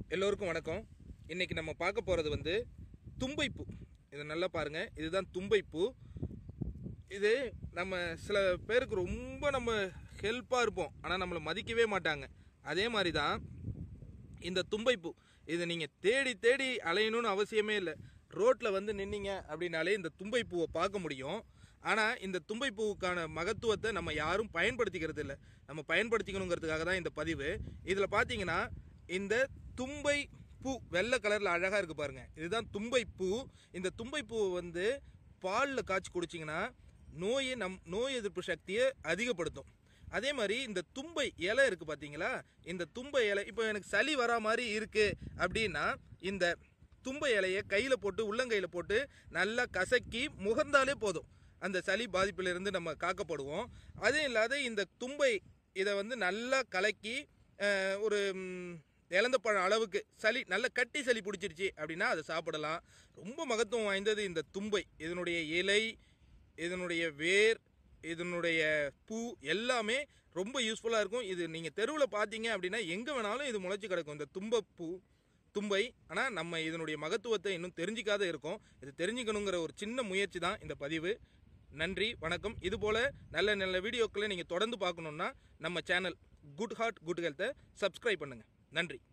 எல்லோருக்கும் வணக்கம் இன்னைக்கு நம்ம பார்க்க போகிறது வந்து தும்பைப்பூ இதை நல்லா பாருங்க இதுதான் தும்பைப்பூ இது நம்ம சில பேருக்கு ரொம்ப நம்ம ஹெல்ப்பாக இருப்போம் ஆனால் நம்மளை மதிக்கவே மாட்டாங்க அதே மாதிரி தான் இந்த தும்பைப்பூ இதை நீங்கள் தேடி தேடி அலையணும்னு அவசியமே இல்லை ரோட்டில் வந்து நின்னீங்க அப்படின்னாலே இந்த தும்பைப்பூவை பார்க்க முடியும் ஆனால் இந்த தும்பைப்பூவுக்கான மகத்துவத்தை நம்ம யாரும் பயன்படுத்திக்கிறது இல்லை நம்ம பயன்படுத்திக்கணுங்கிறதுக்காக தான் இந்த பதிவு இதில் பார்த்தீங்கன்னா இந்த தும்பை பூ வெள்ளை கலரில் அழகாக இருக்குது பாருங்க இதுதான் தும்பை பூ இந்த தும்பை பூவை வந்து பாலில் காய்ச்சி குடிச்சிங்கன்னா நோயை நம் நோய் எதிர்ப்பு சக்தியை அதிகப்படுத்தும் அதே மாதிரி இந்த தும்பை இலை இருக்கு பாத்தீங்களா இந்த தும்பை இலை இப்போ எனக்கு சளி வரா மாதிரி இருக்கு அப்படின்னா இந்த தும்பை இலையை கையில போட்டு உள்ளங்கையில போட்டு நல்லா கசக்கி முகர்ந்தாலே போதும் அந்த சளி பாதிப்பிலிருந்து நம்ம காக்கப்படுவோம் அதே இல்லாத இந்த தும்பை இதை வந்து நல்லா கலக்கி அஹ், ஒரு ம், இழந்த பழம் அளவுக்கு சளி நல்ல கட்டி சளி பிடிச்சிருச்சு அப்படின்னா அதை சாப்பிடலாம் ரொம்ப மகத்துவம் வாய்ந்தது இந்த தும்பை இதனுடைய இலை இதனுடைய வேர் இதனுடைய பூ எல்லாமே ரொம்ப யூஸ்ஃபுல்லாக இருக்கும் இது நீங்கள் தெருவில் பார்த்தீங்க அப்படின்னா எங்கே வேணாலும் இது முளைச்சி கிடக்கும் இந்த தும்பப்பூ தும்பை ஆனால் நம்ம இதனுடைய மகத்துவத்தை இன்னும் தெரிஞ்சிக்காத இருக்கோம் இது தெரிஞ்சுக்கணுங்கிற ஒரு சின்ன முயற்சி தான் இந்த பதிவு நன்றி வணக்கம் இதுபோல் நல்ல நல்ல வீடியோக்களை நீங்கள் தொடர்ந்து பார்க்கணுன்னா நம்ம சேனல் குட் ஹார்ட் குட் ஹெல்த்தை சப்ஸ்கிரைப் பண்ணுங்கள் நன்றி